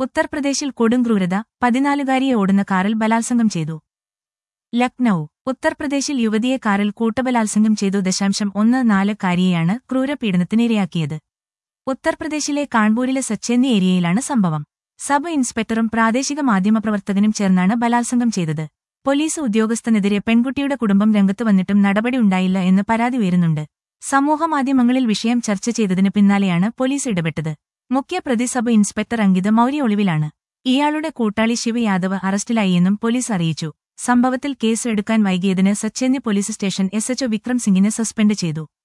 ഉത്തർപ്രദേശിൽ കൊടുംക്രൂരത പതിനാലുകാരിയെ ഓടുന്ന കാറിൽ ബലാത്സംഗം ചെയ്തു ലക്നൌ ഉത്തർപ്രദേശിൽ യുവതിയെ കാറിൽ കൂട്ടബലാത്സംഗം ചെയ്തു ദശാംശം ഒന്ന് നാല് കാരിയെയാണ് ക്രൂരപീഡനത്തിനിരയാക്കിയത് ഉത്തർപ്രദേശിലെ കാൺപൂരിലെ സച്ചേന്നി ഏരിയയിലാണ് സംഭവം സബ് ഇൻസ്പെക്ടറും പ്രാദേശിക മാധ്യമപ്രവർത്തകനും ചേർന്നാണ് ബലാത്സംഗം ചെയ്തത് പോലീസ് ഉദ്യോഗസ്ഥനെതിരെ പെൺകുട്ടിയുടെ കുടുംബം രംഗത്ത് വന്നിട്ടും നടപടി ഉണ്ടായില്ല എന്ന് പരാതി ഉയരുന്നുണ്ട് സമൂഹമാധ്യമങ്ങളിൽ വിഷയം ചർച്ച ചെയ്തതിന് പിന്നാലെയാണ് പോലീസ് ഇടപെട്ടത് മുഖ്യ പ്രതി സബ് ഇൻസ്പെക്ടർ അങ്കിത് മൌര്യ ഒളിവിലാണ് ഇയാളുടെ കൂട്ടാളി ശിവ യാദവ് അറസ്റ്റിലായി എന്നും പോലീസ് അറിയിച്ചു സംഭവത്തിൽ കേസ് എടുക്കാൻ വൈകിയതിന് Sachendi police station SHO Vikram സിംഗിനെ സസ്പെൻഡ് ചെയ്തു